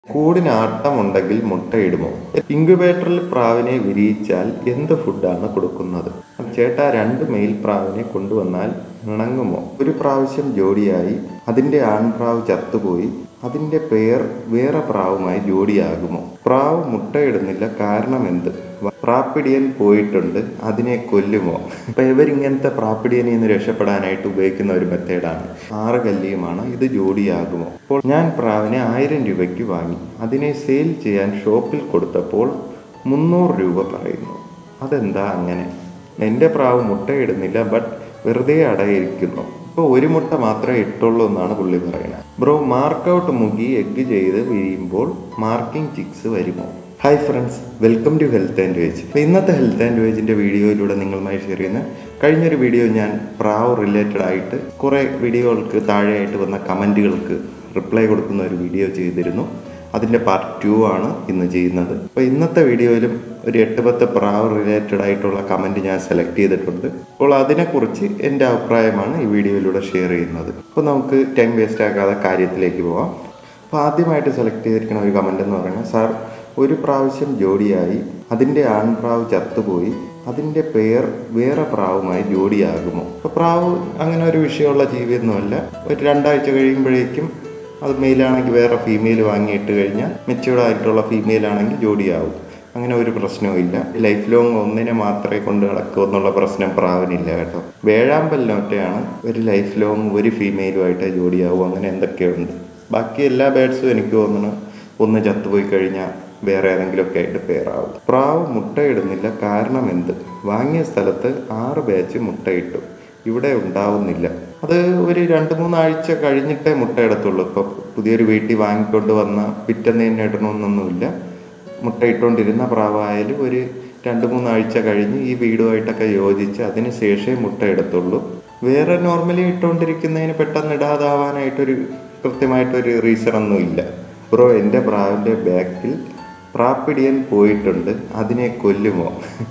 കൂടിന് ആട്ടമുണ്ടെങ്കിൽ മുട്ടയിടുമോ ഇൻക്യുബേറ്ററിൽ പ്രാവിനെ വിരിയിച്ചാൽ എന്ത് ഫുഡാണ് കൊടുക്കുന്നത് ചേട്ടാ രണ്ട് മെയിൽ പ്രാവിനെ കൊണ്ടുവന്നാൽ ഇണങ്ങുമോ ഒരു പ്രാവശ്യം ജോഡിയായി അതിന്റെ ആൺപ്രാവ് ചത്തുപോയി അതിന്റെ പേർ വേറെ പ്രാവുമായി ജോഡിയാകുമോ പ്രാവ് മുട്ടയിടുന്നില്ല കാരണം എന്ത് പ്രാപ്പിടിയൻ പോയിട്ടുണ്ട് അതിനെ കൊല്ലുമോ അപ്പൊ ഇവരിങ്ങനത്തെ പ്രാപ്പിടിയനിൽ നിന്ന് രക്ഷപ്പെടാനായിട്ട് ഉപയോഗിക്കുന്ന ഒരു മെത്തേഡാണ് ആറ് കല്ലിയുമാണ് ഇത് ജോഡിയാകുമോ അപ്പോൾ ഞാൻ പ്രാവിനെ ആയിരം രൂപയ്ക്ക് വാങ്ങി അതിനെ സെയിൽ ചെയ്യാൻ ഷോപ്പിൽ കൊടുത്തപ്പോൾ മുന്നൂറ് രൂപ പറയുന്നു അതെന്താ അങ്ങനെ എൻ്റെ പ്രാവ് മുട്ടയിടുന്നില്ല ബട്ട് വെറുതെ അടയിരിക്കുന്നു ഇപ്പോൾ ഒരു മുട്ട മാത്രമേ ഇട്ടുള്ളൂ എന്നാണ് പുള്ളി പറയുന്നത് ബ്രോ മാർക്കൗട്ട് മുഖി എഗ് ചെയ്ത് വിരിയുമ്പോൾ മാർക്കിംഗ് ചിക്സ് വരുമോ hi friends welcome to health and veg അപ്പോൾ ഇന്നത്തെ ഹെൽത്ത് ആൻഡ് വേജിൻ്റെ വീഡിയോയിലൂടെ നിങ്ങളുമായി ഷെയർ ചെയ്യുന്ന കഴിഞ്ഞൊരു വീഡിയോ ഞാൻ പ്രാവ് റിലേറ്റഡ് ആയിട്ട് കുറേ വീഡിയോകൾക്ക് താഴെയായിട്ട് വന്ന കമൻറ്റുകൾക്ക് റിപ്ലൈ കൊടുക്കുന്ന ഒരു വീഡിയോ ചെയ്തിരുന്നു അതിൻ്റെ പാർട്ട് ടു ആണ് ഇന്ന് ചെയ്യുന്നത് അപ്പോൾ ഇന്നത്തെ വീഡിയോയിലും ഒരു എട്ട് പത്ത് പ്രാവ് റിലേറ്റഡ് ആയിട്ടുള്ള കമൻറ്റ് ഞാൻ സെലക്ട് ചെയ്തിട്ടുണ്ട് അപ്പോൾ അതിനെക്കുറിച്ച് എൻ്റെ അഭിപ്രായമാണ് ഈ വീഡിയോയിലൂടെ ഷെയർ ചെയ്യുന്നത് അപ്പോൾ നമുക്ക് ടൈം വേസ്റ്റ് ആക്കാതെ കാര്യത്തിലേക്ക് പോവാം അപ്പോൾ ആദ്യമായിട്ട് സെലക്ട് ചെയ്തിരിക്കുന്ന ഒരു കമൻ്റ് എന്ന് പറയുന്നത് സാർ ഒരു പ്രാവശ്യം ജോഡിയായി അതിൻ്റെ ആൺപ്രാവ് ചത്തുപോയി അതിൻ്റെ പേർ വേറെ പ്രാവുമായി ജോഡിയാകുമോ അപ്പോൾ പ്രാവ് അങ്ങനെ ഒരു വിഷയമുള്ള ജീവിയൊന്നുമല്ല ഒരു രണ്ടാഴ്ച കഴിയുമ്പോഴേക്കും അത് മെയിലാണെങ്കിൽ വേറെ ഫീമെയിൽ വാങ്ങിയിട്ട് കഴിഞ്ഞാൽ മെച്യൂർഡ് ആയിട്ടുള്ള ഫീമെയിൽ ആണെങ്കിൽ ജോഡിയാവും അങ്ങനെ ഒരു പ്രശ്നവും ഇല്ല ലൈഫ് ലോങ് ഒന്നിനെ മാത്രമേ കൊണ്ട് നടക്കൂ എന്നുള്ള പ്രശ്നം പ്രാവനില്ല കേട്ടോ വേഴാമ്പലിനൊറ്റയാണ് ഒരു ലൈഫ് ലോങ് ഒരു ഫീമെയിലുമായിട്ട് ജോഡിയാവും അങ്ങനെ എന്തൊക്കെയുണ്ട് ബാക്കി എല്ലാ ബേഡ്സും എനിക്ക് തോന്നുന്നു ഒന്ന് ചത്തുപോയി കഴിഞ്ഞാൽ വേറെ ഏതെങ്കിലുമൊക്കെ ആയിട്ട് പേരാവും പ്രാവ് മുട്ടയിടുന്നില്ല കാരണം എന്ത് വാങ്ങിയ സ്ഥലത്ത് ആറ് ബാച്ച് മുട്ടയിട്ടു ഇവിടെ ഉണ്ടാവുന്നില്ല അത് ഒരു രണ്ട് മൂന്നാഴ്ച കഴിഞ്ഞിട്ടേ മുട്ടയിടത്തുള്ളൂ ഇപ്പോൾ പുതിയൊരു വീട്ടിൽ വാങ്ങിക്കൊണ്ട് വന്ന പിറ്റേന്ന് തന്നെ ഇടണമെന്നൊന്നുമില്ല മുട്ടയിട്ടുകൊണ്ടിരുന്ന പ്രാവായാലും ഒരു രണ്ട് മൂന്നാഴ്ച കഴിഞ്ഞ് ഈ വീടുമായിട്ടൊക്കെ യോജിച്ച് അതിന് ശേഷമേ മുട്ടയിടത്തുള്ളൂ വേറെ നോർമലി ഇട്ടുകൊണ്ടിരിക്കുന്നതിന് പെട്ടെന്ന് ഇടാതാവാനായിട്ടൊരു കൃത്യമായിട്ടൊരു റീസൺ ഒന്നും ഇല്ല ബ്രോ എൻ്റെ പ്രാവിൻ്റെ ബാക്കിൽ പ്രാപ്പിടിയൻ പോയിട്ടുണ്ട് അതിനെ കൊല്ലുമോ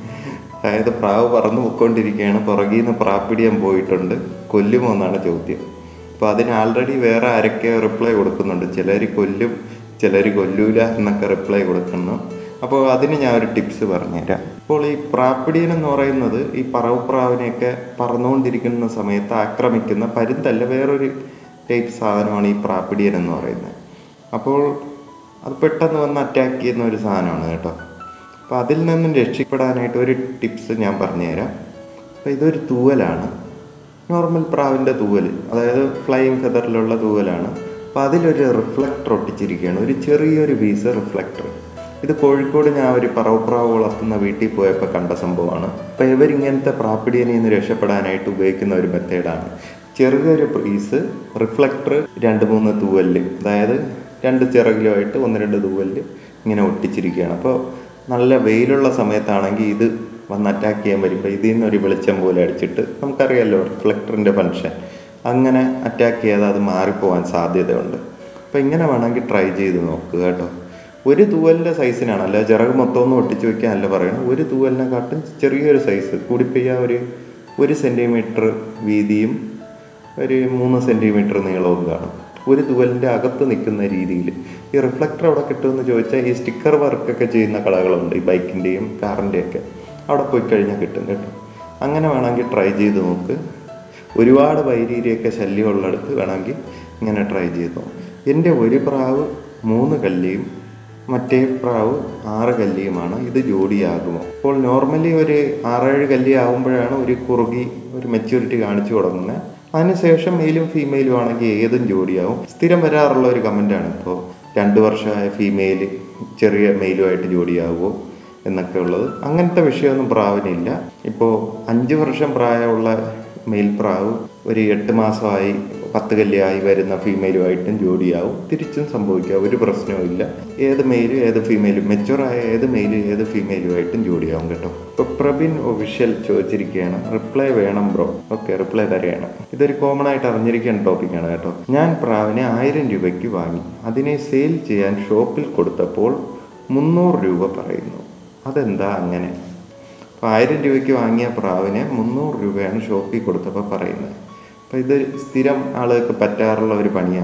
അതായത് പ്രാവ് പറന്നു പൊയ്ക്കൊണ്ടിരിക്കുകയാണ് പുറകിൽ നിന്ന് പ്രാപ്പിടിയൻ പോയിട്ടുണ്ട് കൊല്ലുമോ എന്നാണ് ചോദ്യം അപ്പോൾ അതിന് ആൾറെഡി വേറെ ആരൊക്കെ റിപ്ലൈ കൊടുക്കുന്നുണ്ട് ചിലർ കൊല്ലും ചിലർ കൊല്ലൂല എന്നൊക്കെ റിപ്ലൈ കൊടുക്കുന്നു അപ്പോൾ അതിന് ഞാൻ ഒരു ടിപ്സ് പറഞ്ഞുതരാം അപ്പോൾ ഈ പ്രാപ്പിടിയൻ എന്ന് പറയുന്നത് ഈ പറവപ്രാവിനെയൊക്കെ പറന്നുകൊണ്ടിരിക്കുന്ന സമയത്ത് ആക്രമിക്കുന്ന പരുന്തല്ല വേറൊരു ടൈപ്പ് സാധനമാണ് ഈ പ്രാപ്പിടിയൻ എന്ന് പറയുന്നത് അപ്പോൾ അത് പെട്ടെന്ന് വന്ന് അറ്റാക്ക് ചെയ്യുന്ന ഒരു സാധനമാണ് കേട്ടോ അപ്പോൾ അതിൽ നിന്നും രക്ഷപ്പെടാനായിട്ട് ഒരു ടിപ്സ് ഞാൻ പറഞ്ഞുതരാം അപ്പോൾ ഇതൊരു തൂവലാണ് നോർമൽ പ്രാവിൻ്റെ തൂവൽ അതായത് ഫ്ലൈയിങ് ഫെദറിലുള്ള തൂവലാണ് അപ്പോൾ അതിലൊരു റിഫ്ലക്ടർ ഒട്ടിച്ചിരിക്കുകയാണ് ഒരു ചെറിയൊരു പീസ് റിഫ്ലക്ടർ ഇത് കോഴിക്കോട് ഞാൻ ഒരു പറവപ്രാവ് വളർത്തുന്ന വീട്ടിൽ പോയപ്പോൾ കണ്ട സംഭവമാണ് അപ്പോൾ ഇവരിങ്ങനത്തെ പ്രാപ്പിടിയനിൽ നിന്ന് രക്ഷപ്പെടാനായിട്ട് ഉപയോഗിക്കുന്ന ഒരു മെത്തേഡാണ് ചെറിയൊരു പീസ് റിഫ്ലക്ടർ രണ്ട് മൂന്ന് തൂവല് അതായത് രണ്ട് ചിറകിലുമായിട്ട് ഒന്ന് രണ്ട് തൂവല് ഇങ്ങനെ ഒട്ടിച്ചിരിക്കുകയാണ് അപ്പോൾ നല്ല വെയിലുള്ള സമയത്താണെങ്കിൽ ഇത് വന്ന് അറ്റാക്ക് ചെയ്യാൻ വരുമ്പോൾ ഇതിൽ നിന്ന് ഒരു വെളിച്ചം പോലെ അടിച്ചിട്ട് നമുക്കറിയാമല്ലോ റിഫ്ലക്ടറിൻ്റെ ഫങ്ഷൻ അങ്ങനെ അറ്റാക്ക് ചെയ്യാതെ അത് മാറിപ്പോവാൻ സാധ്യതയുണ്ട് അപ്പോൾ ഇങ്ങനെ വേണമെങ്കിൽ ട്രൈ ചെയ്ത് നോക്കുക കേട്ടോ ഒരു തൂവലിൻ്റെ സൈസിനാണ് അല്ല ചിറക് മൊത്തം ഒന്നും ഒട്ടിച്ച് വെക്കാനല്ല പറയുന്നത് ഒരു തൂവലിനെക്കാട്ടും ചെറിയൊരു സൈസ് കൂടിപ്പോയാൽ ഒരു ഒരു സെൻറ്റിമീറ്റർ വീതിയും ഒരു മൂന്ന് സെൻറ്റിമീറ്റർ നീളവും കാണും ഒരു തുവലിൻ്റെ അകത്ത് നിൽക്കുന്ന രീതിയിൽ ഈ റിഫ്ലക്ടർ അവിടെ കിട്ടുമെന്ന് ചോദിച്ചാൽ ഈ സ്റ്റിക്കർ വർക്കൊക്കെ ചെയ്യുന്ന കടകളുണ്ട് ഈ ബൈക്കിൻ്റെയും കാറിൻ്റെയൊക്കെ അവിടെ പോയി കഴിഞ്ഞാൽ കിട്ടും കേട്ടോ അങ്ങനെ വേണമെങ്കിൽ ട്രൈ ചെയ്ത് നോക്ക് ഒരുപാട് വൈരീരിയൊക്കെ ശല്യമുള്ളിടത്ത് വേണമെങ്കിൽ ഇങ്ങനെ ട്രൈ ചെയ്ത് നോക്കും എൻ്റെ ഒരു പ്രാവ് മൂന്ന് കല്ലിയും മറ്റേ പ്രാവ് ആറ് കല്ലിയുമാണ് ഇത് ജോഡിയാകുമോ അപ്പോൾ നോർമലി ഒരു ആറേഴ് കല്ലി ആകുമ്പോഴാണ് ഒരു കുറുകി ഒരു മെച്യൂരിറ്റി കാണിച്ചു തുടങ്ങുന്നത് അതിനുശേഷം മെയിലും ഫീമെയിലും ആണെങ്കിൽ ഏതും ജോഡിയാവും സ്ഥിരം വരാറുള്ള ഒരു കമൻ്റാണ് ഇപ്പോൾ രണ്ട് വർഷമായ ഫീമെയിൽ ചെറിയ മെയിലുമായിട്ട് ജോഡിയാവുമോ എന്നൊക്കെ ഉള്ളത് അങ്ങനത്തെ വിഷയമൊന്നും പ്രാവിനില്ല ഇപ്പോൾ അഞ്ച് വർഷം പ്രായമുള്ള മെയിൽ പ്രാവ് ഒരു എട്ട് മാസമായി പത്ത് കല്യായി വരുന്ന ഫീമെയിലുമായിട്ടും ജോഡിയാവും തിരിച്ചും സംഭവിക്കുക ഒരു പ്രശ്നവും ഇല്ല ഏത് മെയിലും ഏത് ഫീമെയിലും മെച്ചുവറായ ഏത് മെയിലും ഏത് ഫീമെയിലുമായിട്ടും ജോഡിയാവും കേട്ടോ ഇപ്പോൾ പ്രബിൻ ഒഫീഷ്യൽ ചോദിച്ചിരിക്കുകയാണ് റിപ്ലൈ വേണം ബ്രോ ഓക്കെ റിപ്ലൈ തരെയാണ് ഇതൊരു കോമൺ ആയിട്ട് അറിഞ്ഞിരിക്കേണ്ട ടോപ്പിക്കാണ് കേട്ടോ ഞാൻ പ്രാവിനെ ആയിരം രൂപയ്ക്ക് വാങ്ങി അതിനെ സെയിൽ ചെയ്യാൻ ഷോപ്പിൽ കൊടുത്തപ്പോൾ മുന്നൂറ് രൂപ പറയുന്നു അതെന്താ അങ്ങനെ അപ്പോൾ ആയിരം രൂപയ്ക്ക് വാങ്ങിയ പ്രാവിനെ മുന്നൂറ് രൂപയാണ് ഷോപ്പിൽ കൊടുത്തപ്പോൾ പറയുന്നത് അപ്പോൾ ഇത് സ്ഥിരം ആളുകൾക്ക് പറ്റാറുള്ള ഒരു പണിയാണ്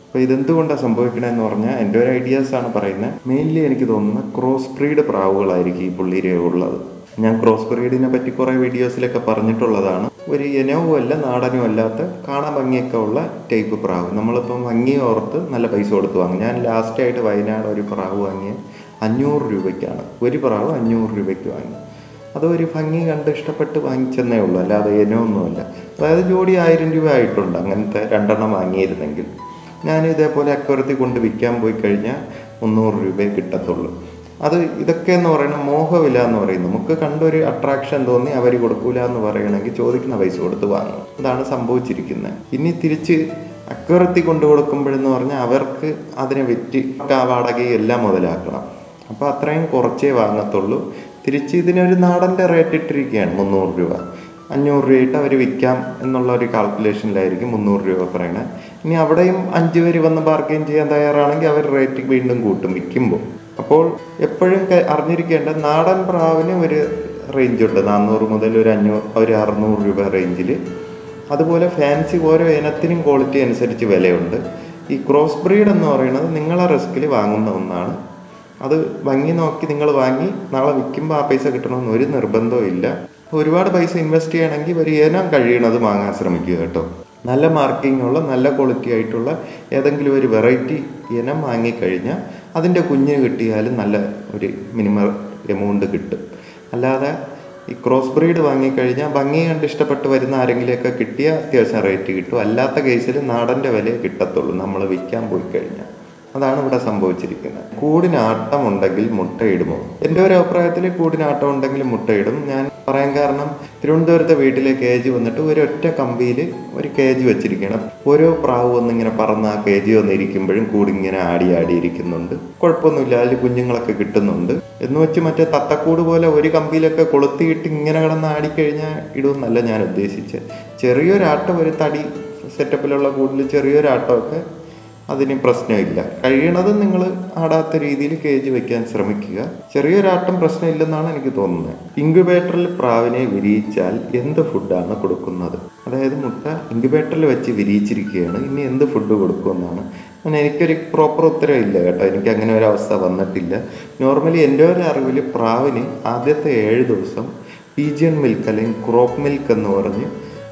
അപ്പോൾ ഇതെന്തുകൊണ്ടാണ് സംഭവിക്കണമെന്ന് പറഞ്ഞാൽ എൻ്റെ ഒരു ഐഡിയാസ് ആണ് പറയുന്നത് മെയിൻലി എനിക്ക് തോന്നുന്നത് ക്രോസ് ബ്രീഡ് പ്രാവുകളായിരിക്കും ഈ പുള്ളിരെ ഉള്ളത് ഞാൻ ക്രോസ് ബ്രീഡിനെ പറ്റി കുറേ വീഡിയോസിലൊക്കെ പറഞ്ഞിട്ടുള്ളതാണ് ഒരു ഇനവും അല്ല നാടനും അല്ലാത്ത കാണാൻ ഭംഗിയൊക്കെ ഉള്ള ടൈപ്പ് പ്രാവ് നമ്മളിപ്പം ഭംഗി ഓർത്ത് നല്ല പൈസ കൊടുത്ത് വാങ്ങും ഞാൻ ലാസ്റ്റായിട്ട് വയനാട് ഒരു പ്രാവ് വാങ്ങിയ അഞ്ഞൂറ് രൂപയ്ക്കാണ് ഒരു പ്രാവ് അഞ്ഞൂറ് രൂപയ്ക്ക് വാങ്ങി അത് ഒരു ഭംഗി കണ്ട് ഇഷ്ടപ്പെട്ട് വാങ്ങിച്ചെന്നേ ഉള്ളൂ അല്ലാതെ ഇനമൊന്നുമല്ല അതായത് ജോഡി ആയിരം രൂപ ആയിട്ടുണ്ട് അങ്ങനത്തെ രണ്ടെണ്ണം വാങ്ങിയിരുന്നെങ്കിൽ ഞാൻ ഇതേപോലെ അക്വരത്തിൽ കൊണ്ട് വിൽക്കാൻ പോയി കഴിഞ്ഞാൽ മുന്നൂറ് രൂപയെ കിട്ടത്തുള്ളൂ അത് ഇതൊക്കെ എന്ന് പറയുന്നത് മോഹവില എന്ന് പറയും നമുക്ക് കണ്ടൊരു അട്രാക്ഷൻ തോന്നി അവർ കൊടുക്കൂല എന്ന് പറയണമെങ്കിൽ ചോദിക്കുന്ന പൈസ കൊടുത്ത് വാങ്ങും അതാണ് സംഭവിച്ചിരിക്കുന്നത് ഇനി തിരിച്ച് അക്വരത്തിൽ കൊണ്ട് കൊടുക്കുമ്പോഴെന്ന് പറഞ്ഞാൽ അവർക്ക് അതിനെ വിറ്റ് ആ വാടകയും എല്ലാം മുതലാക്കണം അപ്പോൾ അത്രയും കുറച്ചേ വാങ്ങത്തുള്ളൂ തിരിച്ച് ഇതിനൊരു നാടൻ്റെ റേറ്റ് ഇട്ടിരിക്കുകയാണ് മുന്നൂറ് രൂപ അഞ്ഞൂറ് രൂപയിട്ട് അവർ വിൽക്കാം എന്നുള്ള ഒരു കാൽക്കുലേഷനിലായിരിക്കും മുന്നൂറ് രൂപ പറയണത് ഇനി അവിടെയും അഞ്ച് പേര് വന്ന് ബാർഗെയിൻ ചെയ്യാൻ തയ്യാറാണെങ്കിൽ അവർ റേറ്റ് വീണ്ടും കൂട്ടും വിൽക്കുമ്പോൾ അപ്പോൾ എപ്പോഴും ക- അറിഞ്ഞിരിക്കേണ്ട നാടൻ പ്രാവിന് ഒരു റേഞ്ച് ഉണ്ട് നാനൂറ് മുതൽ ഒരു അഞ്ഞൂറ് ഒരു അറുന്നൂറ് രൂപ റേഞ്ചിൽ അതുപോലെ ഫാൻസി ഓരോ ഇനത്തിനും ക്വാളിറ്റി അനുസരിച്ച് വിലയുണ്ട് ഈ ക്രോസ് ബ്രീഡ് എന്ന് പറയുന്നത് നിങ്ങളെ റിസ്കിൽ വാങ്ങുന്ന ഒന്നാണ് അത് ഭംഗി നോക്കി നിങ്ങൾ വാങ്ങി നാളെ വിൽക്കുമ്പോൾ ആ പൈസ കിട്ടണമെന്ന് ഒരു നിർബന്ധവും ഇല്ല ഒരുപാട് പൈസ ഇൻവെസ്റ്റ് ചെയ്യണമെങ്കിൽ ഒരു ഇനം കഴിയണത് വാങ്ങാൻ ശ്രമിക്കുക കേട്ടോ നല്ല മാർക്കിംഗ് ഉള്ള നല്ല ക്വാളിറ്റി ആയിട്ടുള്ള ഏതെങ്കിലും ഒരു വെറൈറ്റി ഇനം വാങ്ങിക്കഴിഞ്ഞാൽ അതിൻ്റെ കുഞ്ഞ് കിട്ടിയാലും നല്ല ഒരു മിനിമം എമൗണ്ട് കിട്ടും അല്ലാതെ ഈ ക്രോസ് ബ്രീഡ് വാങ്ങിക്കഴിഞ്ഞാൽ ഭംഗി കണ്ട് ഇഷ്ടപ്പെട്ട് വരുന്ന ആരെങ്കിലുമൊക്കെ കിട്ടിയാൽ അത്യാവശ്യം റേറ്റ് കിട്ടും അല്ലാത്ത കേസിൽ നാടൻ്റെ വിലയെ കിട്ടത്തുള്ളൂ നമ്മൾ വിൽക്കാൻ പോയി കഴിഞ്ഞാൽ അതാണ് ഇവിടെ സംഭവിച്ചിരിക്കുന്നത് കൂടിന് ആട്ടം ഉണ്ടെങ്കിൽ മുട്ടയിടുമോ എൻ്റെ ഒരു അഭിപ്രായത്തിൽ കൂടിന് ആട്ടം ഉണ്ടെങ്കിൽ മുട്ടയിടും ഞാൻ പറയാൻ കാരണം തിരുവനന്തപുരത്തെ വീട്ടിലെ കേജ് വന്നിട്ട് ഒരു ഒറ്റ കമ്പിയിൽ ഒരു കേജ് വെച്ചിരിക്കണം ഓരോ പ്രാവ് വന്നിങ്ങനെ പറന്ന് ആ കേജ് വന്നിരിക്കുമ്പോഴും കൂടിങ്ങനെ ആടി ആടി ഇരിക്കുന്നുണ്ട് കുഴപ്പമൊന്നുമില്ല അതിൽ കുഞ്ഞുങ്ങളൊക്കെ കിട്ടുന്നുണ്ട് എന്ന് വെച്ച് മറ്റേ തത്തക്കൂട് പോലെ ഒരു കമ്പിയിലൊക്കെ കൊളുത്തിയിട്ട് ഇങ്ങനെ കിടന്ന് ആടിക്കഴിഞ്ഞാൽ ഇടുമെന്നല്ല ഞാൻ ഉദ്ദേശിച്ചത് ചെറിയൊരാട്ടം ഒരു തടി സെറ്റപ്പിലുള്ള കൂടിൽ ചെറിയൊരാട്ടമൊക്കെ അതിന് പ്രശ്നമില്ല കഴിയണത് നിങ്ങൾ ആടാത്ത രീതിയിൽ കേജ് വെക്കാൻ ശ്രമിക്കുക ചെറിയൊരാട്ടം പ്രശ്നമില്ലെന്നാണ് എനിക്ക് തോന്നുന്നത് ഇൻക്യുബേറ്ററിൽ പ്രാവിനെ വിരിയിച്ചാൽ എന്ത് ഫുഡാണ് കൊടുക്കുന്നത് അതായത് മുട്ട ഇൻക്യുബേറ്ററിൽ വെച്ച് വിരിയിച്ചിരിക്കുകയാണ് ഇനി എന്ത് ഫുഡ് കൊടുക്കുമെന്നാണ് അങ്ങനെ എനിക്കൊരു പ്രോപ്പർ ഉത്തരം ഇല്ല കേട്ടോ എനിക്ക് അങ്ങനെ ഒരു അവസ്ഥ വന്നിട്ടില്ല നോർമലി എൻ്റെ ഒരു അറിവിൽ പ്രാവിന് ആദ്യത്തെ ഏഴ് ദിവസം പീജിയൻ മിൽക്ക് അല്ലെങ്കിൽ ക്രോപ്പ് മിൽക്ക് എന്ന് പറഞ്ഞ്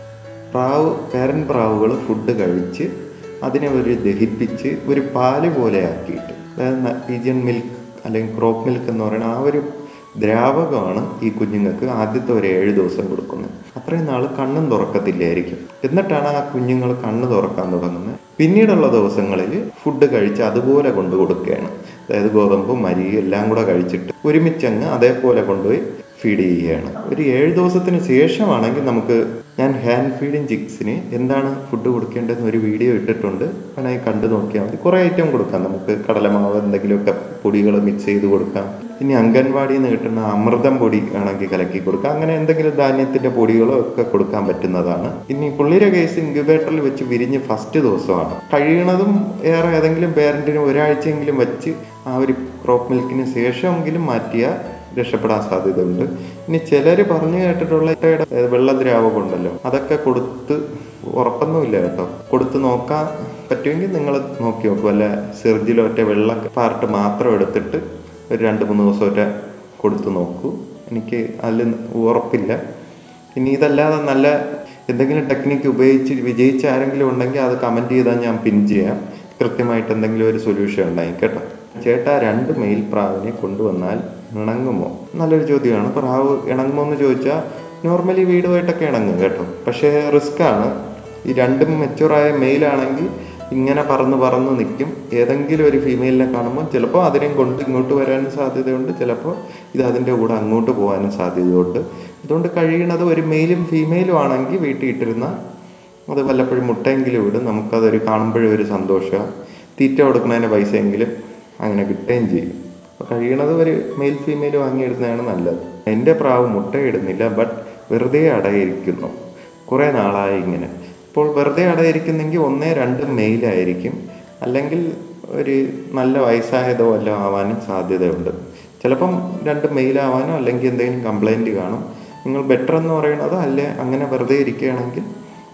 പ്രാവ് പേരൻ പ്രാവുകൾ ഫുഡ് കഴിച്ച് അതിനെ ഒരു ദഹിപ്പിച്ച് ഒരു പാല് പോലെ ആക്കിയിട്ട് അതായത് പീജിയൻ മിൽക്ക് അല്ലെങ്കിൽ ക്രോപ്പ് മിൽക്ക് എന്ന് പറയുന്ന ആ ഒരു ദ്രാവകമാണ് ഈ കുഞ്ഞുങ്ങൾക്ക് ആദ്യത്തെ ഒരു ഏഴ് ദിവസം കൊടുക്കുന്നത് അത്രയും നാൾ കണ്ണും തുറക്കത്തില്ലായിരിക്കും എന്നിട്ടാണ് ആ കുഞ്ഞുങ്ങൾ കണ്ണ് തുറക്കാൻ തുടങ്ങുന്നത് പിന്നീടുള്ള ദിവസങ്ങളിൽ ഫുഡ് കഴിച്ച് അതുപോലെ കൊണ്ട് കൊടുക്കുകയാണ് അതായത് ഗോതമ്പും അരിയും എല്ലാം കൂടെ കഴിച്ചിട്ട് ഒരുമിച്ചങ്ങ് അതേപോലെ കൊണ്ടുപോയി ഫീഡ് ചെയ്യുകയാണ് ഒരു ഏഴ് ദിവസത്തിന് ശേഷമാണെങ്കിൽ നമുക്ക് ഞാൻ ഹാൻഡ് ഫീഡിങ് ചിക്സിന് എന്താണ് ഫുഡ് കൊടുക്കേണ്ടതെന്ന് ഒരു വീഡിയോ ഇട്ടിട്ടുണ്ട് വേണമെങ്കിൽ കണ്ടു നോക്കിയാൽ മതി കുറേ ഐറ്റം കൊടുക്കാം നമുക്ക് കടലമാവ് എന്തെങ്കിലുമൊക്കെ പൊടികൾ മിക്സ് ചെയ്ത് കൊടുക്കാം ഇനി അംഗൻവാടിയിൽ നിന്ന് കിട്ടുന്ന അമൃതം പൊടി വേണമെങ്കിൽ കലക്കി കൊടുക്കാം അങ്ങനെ എന്തെങ്കിലും ധാന്യത്തിന്റെ പൊടികളോ ഒക്കെ കൊടുക്കാൻ പറ്റുന്നതാണ് ഇനി പുള്ളിയുടെ കേസ് ഇൻക്യുബേറ്ററിൽ വെച്ച് വിരിഞ്ഞ് ഫസ്റ്റ് ദിവസമാണ് കഴിയണതും ഏറെ ഏതെങ്കിലും പേരന്റിന് ഒരാഴ്ചയെങ്കിലും വെച്ച് ആ ഒരു ക്രോപ്പ് മിൽക്കിന് ശേഷമെങ്കിലും മാറ്റിയ രക്ഷപ്പെടാൻ സാധ്യതയുണ്ട് ഇനി ചിലർ പറഞ്ഞു കേട്ടിട്ടുള്ള ഇട്ടയുടെ വെള്ളദ്രാവകം ഉണ്ടല്ലോ അതൊക്കെ കൊടുത്ത് ഉറപ്പൊന്നുമില്ല കേട്ടോ കൊടുത്ത് നോക്കാൻ പറ്റുമെങ്കിൽ നിങ്ങൾ നോക്കി നോക്കും അല്ല സെർജിലോ ഒറ്റ വെള്ള പാർട്ട് മാത്രം എടുത്തിട്ട് ഒരു രണ്ട് മൂന്ന് ദിവസം ഒറ്റ കൊടുത്ത് നോക്കൂ എനിക്ക് അതിൽ ഉറപ്പില്ല ഇനി ഇതല്ലാതെ നല്ല എന്തെങ്കിലും ടെക്നിക്ക് ഉപയോഗിച്ച് വിജയിച്ച ആരെങ്കിലും ഉണ്ടെങ്കിൽ അത് കമൻറ്റ് ചെയ്താൽ ഞാൻ പിൻ ചെയ്യാം കൃത്യമായിട്ട് എന്തെങ്കിലും ഒരു സൊല്യൂഷൻ ഉണ്ടായി കേട്ടോ ചേട്ടാ രണ്ട് മെയിൽ പ്രാവിനെ കൊണ്ടുവന്നാൽ ഇണങ്ങുമോ നല്ലൊരു ചോദ്യമാണ് പ്രാവ് ഇണങ്ങുമോ എന്ന് ചോദിച്ചാൽ നോർമലി വീടുമായിട്ടൊക്കെ ഇണങ്ങും കേട്ടോ പക്ഷേ റിസ്ക് ആണ് ഈ രണ്ടും മെച്ചുറായ മെയിലാണെങ്കിൽ ഇങ്ങനെ പറന്ന് പറന്ന് നിൽക്കും ഏതെങ്കിലും ഒരു ഫീമെയിലിനെ കാണുമ്പോൾ ചിലപ്പോൾ അതിനെയും കൊണ്ട് ഇങ്ങോട്ട് വരാനും സാധ്യതയുണ്ട് ചിലപ്പോൾ ഇത് അതിൻ്റെ കൂടെ അങ്ങോട്ട് പോകാനും സാധ്യതയുണ്ട് അതുകൊണ്ട് കഴിയണത് ഒരു മെയിലും ഫീമെയിലും ആണെങ്കിൽ വീട്ടിൽ ഇട്ടിരുന്ന അത് വല്ലപ്പോഴും മുട്ടയെങ്കിലും ഇടും നമുക്കതൊരു കാണുമ്പോഴും ഒരു സന്തോഷമാണ് തീറ്റ കൊടുക്കുന്നതിൻ്റെ പൈസയെങ്കിലും അങ്ങനെ കിട്ടുകയും ചെയ്യും അപ്പോൾ കഴിയണത് ഒരു മെയിൽ ഫീമെയിൽ വാങ്ങിയിടുന്നതാണ് നല്ലത് എൻ്റെ പ്രാവ് മുട്ടയിടുന്നില്ല ബട്ട് വെറുതെ അടയിരിക്കുന്നു കുറേ നാളായി ഇങ്ങനെ ഇപ്പോൾ വെറുതെ അടയിരിക്കുന്നെങ്കിൽ ഒന്നേ രണ്ട് മെയിലായിരിക്കും അല്ലെങ്കിൽ ഒരു നല്ല വയസ്സായതോ വല്ലതും ആവാനും സാധ്യതയുണ്ട് ചിലപ്പം രണ്ട് മെയിലാവാനോ അല്ലെങ്കിൽ എന്തെങ്കിലും കംപ്ലൈൻറ്റ് കാണും നിങ്ങൾ ബെറ്റർ എന്ന് പറയുന്നത് അല്ലെ അങ്ങനെ വെറുതെ ഇരിക്കുകയാണെങ്കിൽ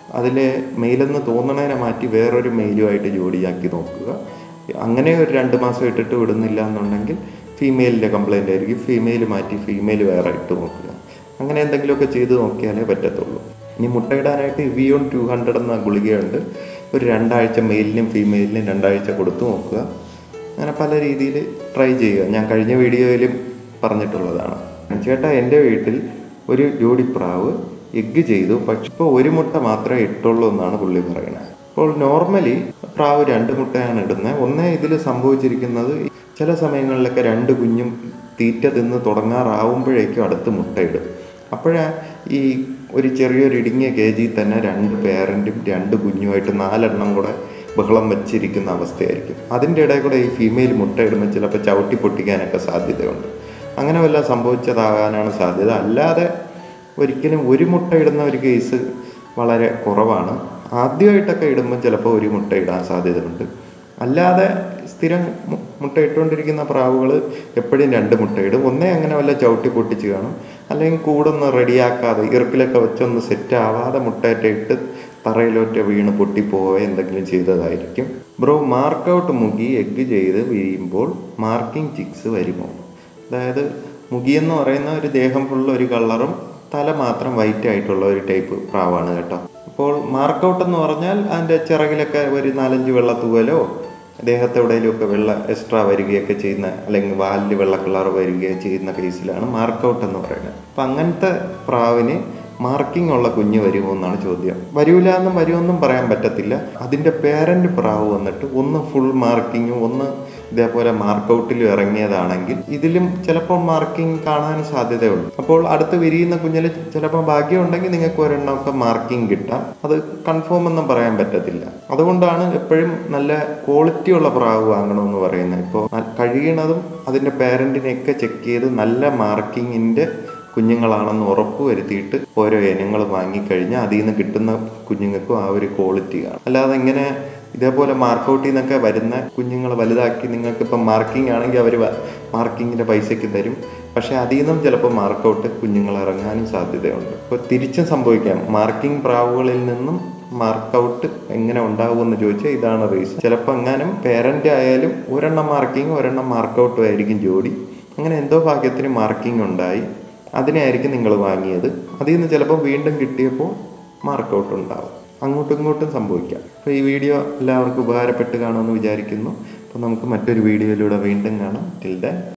അതിൽ മെയിലെന്ന് തോന്നണതിനെ മാറ്റി വേറൊരു മെയിലുമായിട്ട് ജോഡിയാക്കി നോക്കുക അങ്ങനെ ഒരു രണ്ട് മാസം ഇട്ടിട്ട് വിടുന്നില്ല എന്നുണ്ടെങ്കിൽ ഫീമെയിലിൻ്റെ കംപ്ലൈൻ്റ് ആയിരിക്കും ഫീമെയിൽ മാറ്റി ഫീമെയിൽ വേറെ ഇട്ട് നോക്കുക അങ്ങനെ എന്തെങ്കിലുമൊക്കെ ചെയ്ത് നോക്കിയാലേ പറ്റത്തുള്ളൂ ഇനി മുട്ടയിടാനായിട്ട് ഇവിയോൺ ടു ഹൺഡ്രഡ് എന്ന ഗുളികയുണ്ട് ഒരു രണ്ടാഴ്ച മെയിലിനും ഫീമെയിലിനും രണ്ടാഴ്ച കൊടുത്തു നോക്കുക അങ്ങനെ പല രീതിയിൽ ട്രൈ ചെയ്യുക ഞാൻ കഴിഞ്ഞ വീഡിയോയിലും പറഞ്ഞിട്ടുള്ളതാണ് ചേട്ടാ എൻ്റെ വീട്ടിൽ ഒരു ജോഡി പ്രാവ് എഗ്ഗ് ചെയ്തു പക്ഷെ ഇപ്പോൾ ഒരു മുട്ട മാത്രമേ ഇട്ടുള്ളൂ എന്നാണ് പുള്ളി പറയുന്നത് അപ്പോൾ നോർമലി പ്രാവ് രണ്ട് മുട്ടയാണ് ഇടുന്നത് ഒന്നേ ഇതിൽ സംഭവിച്ചിരിക്കുന്നത് ചില സമയങ്ങളിലൊക്കെ രണ്ട് കുഞ്ഞും തീറ്റ തിന്ന് തുടങ്ങാറാവുമ്പോഴേക്കും അടുത്ത് മുട്ടയിടും അപ്പോഴാ ഈ ഒരു ചെറിയൊരു ഇടുങ്ങിയ കേജിൽ തന്നെ രണ്ട് പേരൻറ്റും രണ്ട് കുഞ്ഞുമായിട്ട് നാലെണ്ണം കൂടെ ബഹളം വെച്ചിരിക്കുന്ന അവസ്ഥയായിരിക്കും അതിൻ്റെ ഇടയിൽ കൂടെ ഈ ഫീമെയിൽ മുട്ടയിടുമ്പോൾ ചിലപ്പോൾ ചവിട്ടി പൊട്ടിക്കാനൊക്കെ സാധ്യതയുണ്ട് അങ്ങനെ വല്ലതും സംഭവിച്ചതാകാനാണ് സാധ്യത അല്ലാതെ ഒരിക്കലും ഒരു മുട്ട ഇടുന്ന ഒരു കേസ് വളരെ കുറവാണ് ആദ്യമായിട്ടൊക്കെ ഇടുമ്പോൾ ചിലപ്പോൾ ഒരു മുട്ട ഇടാൻ സാധ്യതയുണ്ട് അല്ലാതെ സ്ഥിരം മു- മുട്ട ഇട്ടുകൊണ്ടിരിക്കുന്ന പ്രാവുകൾ എപ്പോഴും രണ്ട് മുട്ടയിടും ഒന്നേ അങ്ങനെ വല്ല ചവിട്ടി പൊട്ടിച്ച് കാണും അല്ലെങ്കിൽ കൂടൊന്ന് റെഡിയാക്കാതെ ഇറുക്കിലൊക്കെ വെച്ചൊന്ന് സെറ്റ് ആവാതെ മുട്ടയൊക്കെ ഇട്ട് തറയിലൊറ്റ വീണ് പൊട്ടിപ്പോവുക എന്തെങ്കിലും ചെയ്തതായിരിക്കും ബ്രോ മാർക്കൗട്ട് മുഖി എഗ്ഗ് ചെയ്ത് വീഴുമ്പോൾ മാർക്കിംഗ് ചിക്സ് വരുമോ അതായത് മുഖിയെന്ന് പറയുന്ന ഒരു ദേഹം ഫുള്ള് ഒരു കളറും തല മാത്രം വൈറ്റ് ആയിട്ടുള്ള ഒരു ടൈപ്പ് പ്രാവാണ് കേട്ടോ അപ്പോൾ മാർക്കൗട്ട് എന്ന് പറഞ്ഞാൽ അതിൻ്റെ ചിറകിലൊക്കെ ഒരു നാലഞ്ച് വെള്ള തൂവലോ ദേഹത്തെവിടെയും ഒക്കെ വെള്ള എക്സ്ട്രാ വരികയൊക്കെ ചെയ്യുന്ന അല്ലെങ്കിൽ വാലിൽ വെള്ള കളർ വരികയോ ചെയ്യുന്ന കേസിലാണ് മാർക്കൗട്ട് എന്ന് പറയുന്നത് അപ്പം അങ്ങനത്തെ പ്രാവിന് മാർക്കിംഗ് ഉള്ള കുഞ്ഞ് വരുമോ എന്നാണ് ചോദ്യം വരൂല എന്നും വരുമെന്നും പറയാൻ പറ്റത്തില്ല അതിൻ്റെ പേരൻ്റ് പ്രാവ് വന്നിട്ട് ഒന്ന് ഫുൾ മാർക്കിങ്ങും ഒന്ന് ഇതേപോലെ മാർക്കൗട്ടിൽ ഇറങ്ങിയതാണെങ്കിൽ ഇതിലും ചിലപ്പോൾ മാർക്കിംഗ് കാണാൻ സാധ്യതയുണ്ട് അപ്പോൾ അടുത്ത് വിരിയുന്ന കുഞ്ഞിൽ ചിലപ്പോൾ ഭാഗ്യമുണ്ടെങ്കിൽ നിങ്ങൾക്ക് ഒരെണ്ണമൊക്കെ മാർക്കിംഗ് കിട്ടാം അത് കൺഫേം ഒന്നും പറയാൻ പറ്റത്തില്ല അതുകൊണ്ടാണ് എപ്പോഴും നല്ല ക്വാളിറ്റി ഉള്ള പ്രാവ് വാങ്ങണമെന്ന് പറയുന്നത് ഇപ്പോൾ കഴിയണതും അതിൻ്റെ പേരൻറ്റിനെയൊക്കെ ചെക്ക് ചെയ്ത് നല്ല മാർക്കിങ്ങിൻ്റെ കുഞ്ഞുങ്ങളാണെന്ന് ഉറപ്പ് വരുത്തിയിട്ട് ഓരോ ഇനങ്ങൾ വാങ്ങിക്കഴിഞ്ഞാൽ അതിൽ നിന്ന് കിട്ടുന്ന കുഞ്ഞുങ്ങൾക്കും ആ ഒരു ക്വാളിറ്റി കാണും അല്ലാതെ ഇങ്ങനെ ഇതേപോലെ മാർക്കൗട്ടിൽ നിന്നൊക്കെ വരുന്ന കുഞ്ഞുങ്ങൾ വലുതാക്കി നിങ്ങൾക്ക് ഇപ്പം മാർക്കിംഗ് ആണെങ്കിൽ അവർ മാർക്കിങ്ങിൻ്റെ പൈസയ്ക്ക് തരും പക്ഷേ അതിൽ നിന്നും ചിലപ്പോൾ മാർക്കൗട്ട് കുഞ്ഞുങ്ങൾ ഇറങ്ങാനും സാധ്യതയുണ്ട് ഇപ്പോൾ തിരിച്ചും സംഭവിക്കാം മാർക്കിംഗ് പ്രാവുകളിൽ നിന്നും മാർക്കൗട്ട് എങ്ങനെ ഉണ്ടാവുമെന്ന് ചോദിച്ചാൽ ഇതാണ് റീസൺ ചിലപ്പോൾ എങ്ങാനും പേരൻ്റ് ആയാലും ഒരെണ്ണം മാർക്കിങ് ഒരെണ്ണം മാർക്കൗട്ടും ആയിരിക്കും ജോഡി അങ്ങനെ എന്തോ ഭാഗ്യത്തിന് മാർക്കിംഗ് ഉണ്ടായി അതിനായിരിക്കും നിങ്ങൾ വാങ്ങിയത് അതിൽ നിന്ന് ചിലപ്പോൾ വീണ്ടും കിട്ടിയപ്പോൾ മാർക്കൗട്ട് ഉണ്ടാവും അങ്ങോട്ടും ഇങ്ങോട്ടും സംഭവിക്കാം അപ്പോൾ ഈ വീഡിയോ എല്ലാവർക്കും ഉപകാരപ്പെട്ട് കാണുമെന്ന് വിചാരിക്കുന്നു അപ്പോൾ നമുക്ക് മറ്റൊരു വീഡിയോയിലൂടെ വീണ്ടും കാണാം ടിൽ ദ